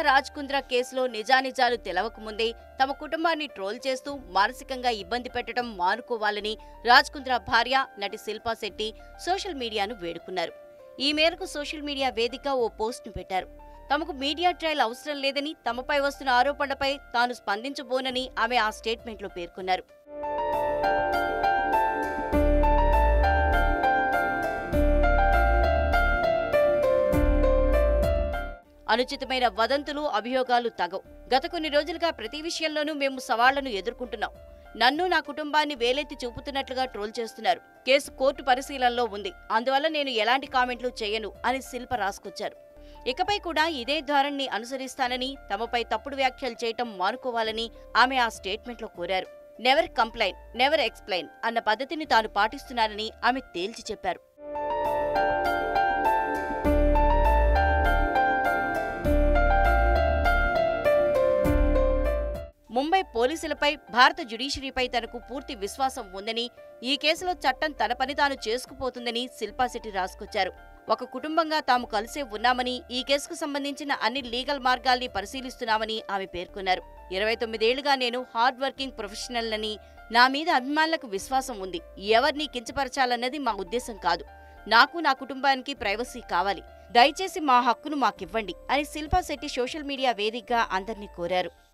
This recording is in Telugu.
రాజ్ కుంద్రా కేసులో నిజానిజాలు తెలవకముందే తమ కుటుంబాన్ని ట్రోల్ చేస్తూ మానసికంగా ఇబ్బంది పెట్టడం మానుకోవాలని రాజ్ కుంద్రా భార్య నటి శిల్పా శెట్టి సోషల్ మీడియాను వేడుకున్నారు ఈ మేరకు సోషల్ మీడియా వేదిక ఓ పోస్ట్ను పెట్టారు తమకు మీడియా ట్రయల్ అవసరం లేదని తమపై వస్తున్న ఆరోపణలపై తాను స్పందించబోనని ఆమె ఆ స్టేట్మెంట్లో పేర్కొన్నారు అనుచితమైన వదంతులు అభియోగాలు తగవు గత కొన్ని రోజులుగా ప్రతి విషయంలోనూ మేము సవాళ్లను ఎదుర్కొంటున్నాం నన్ను నా కుటుంబాన్ని వేలెత్తి చూపుతున్నట్లుగా ట్రోల్ చేస్తున్నారు కేసు కోర్టు పరిశీలనలో ఉంది అందువల్ల నేను ఎలాంటి కామెంట్లు చేయను అని శిల్ప రాసుకొచ్చారు ఇకపై కూడా ఇదే ధోరణిని అనుసరిస్తానని తమపై తప్పుడు వ్యాఖ్యలు చేయటం మానుకోవాలని ఆమె ఆ స్టేట్మెంట్లో కోరారు నెవర్ కంప్లైన్ నెవర్ ఎక్స్ప్లెయిన్ అన్న పద్ధతిని తాను పాటిస్తున్నానని ఆమె తేల్చి చెప్పారు ముంబై పోలీసులపై భారత జ్యుడిషియరీపై తనకు పూర్తి విశ్వాసం ఉందని ఈ కేసులో చట్టం తన పని తాను చేసుకుపోతుందని శిల్పాశెట్టి రాసుకొచ్చారు ఒక కుటుంబంగా తాము కలిసే ఉన్నామని ఈ కేసుకు సంబంధించిన అన్ని లీగల్ మార్గాల్ని పరిశీలిస్తున్నామని ఆమె పేర్కొన్నారు ఇరవై తొమ్మిదేళ్లుగా నేను హార్డ్ వర్కింగ్ ప్రొఫెషనల్ అని నా మీద అభిమానులకు విశ్వాసం ఉంది ఎవరిని కించపరచాలన్నది మా ఉద్దేశం కాదు నాకు నా కుటుంబానికి ప్రైవసీ కావాలి దయచేసి మా హక్కును మాకివ్వండి అని శిల్పా శెట్టి సోషల్ మీడియా వేదికగా అందరినీ కోరారు